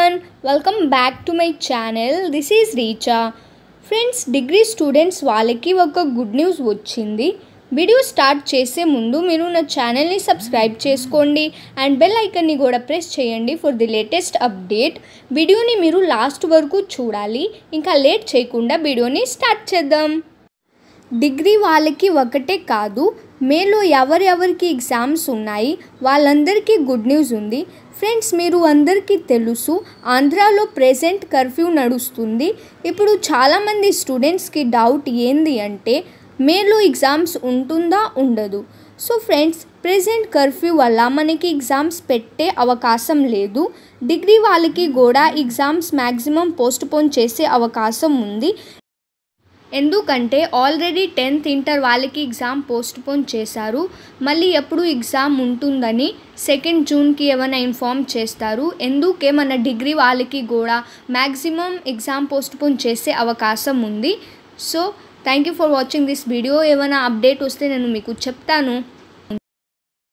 everyone welcome back to my channel this is Richa friends degree students వాళ్ళకి ఒక good news వచ్చింది video start చేసే ముందు మీరు నా ఛానల్ని సబ్స్క్రైబ్ చేసుకోండి అండ్ బెల్ ఐకన్ని కూడా ప్రెస్ చేయండి ఫర్ ది లేటెస్ట్ అప్డేట్ వీడియోని మీరు లాస్ట్ వరకు చూడాలి ఇంకా లేట్ చేయకుండా వీడియోని స్టార్ట్ చేద్దాం డిగ్రీ వాళ్ళకి ఒకటే కాదు మేలో ఎవరెవరికి ఎగ్జామ్స్ ఉన్నాయి వాళ్ళందరికీ గుడ్ న్యూస్ ఉంది ఫ్రెండ్స్ మీరు అందరికీ తెలుసు ఆంధ్రాలో ప్రెసెంట్ కర్ఫ్యూ నడుస్తుంది ఇప్పుడు చాలామంది స్టూడెంట్స్కి డౌట్ ఏంది అంటే మేలో ఎగ్జామ్స్ ఉంటుందా ఉండదు సో ఫ్రెండ్స్ ప్రెసెంట్ కర్ఫ్యూ వల్ల మనకి ఎగ్జామ్స్ పెట్టే అవకాశం లేదు డిగ్రీ వాళ్ళకి కూడా ఎగ్జామ్స్ మ్యాక్సిమం పోస్ట్ పోన్ చేసే అవకాశం ఉంది ఎందుకంటే ఆల్రెడీ టెన్త్ ఇంటర్ వాళ్ళకి ఎగ్జామ్ పోస్ట్ పోన్ చేశారు మళ్ళీ ఎప్పుడు ఎగ్జామ్ ఉంటుందని సెకండ్ జూన్కి ఏమైనా ఇన్ఫామ్ చేస్తారు ఎందుకే మన డిగ్రీ వాళ్ళకి కూడా మ్యాక్సిమం ఎగ్జామ్ పోస్ట్ పోన్ చేసే అవకాశం ఉంది so thank you for watching this video ఏమైనా అప్డేట్ వస్తే నేను మీకు చెప్తాను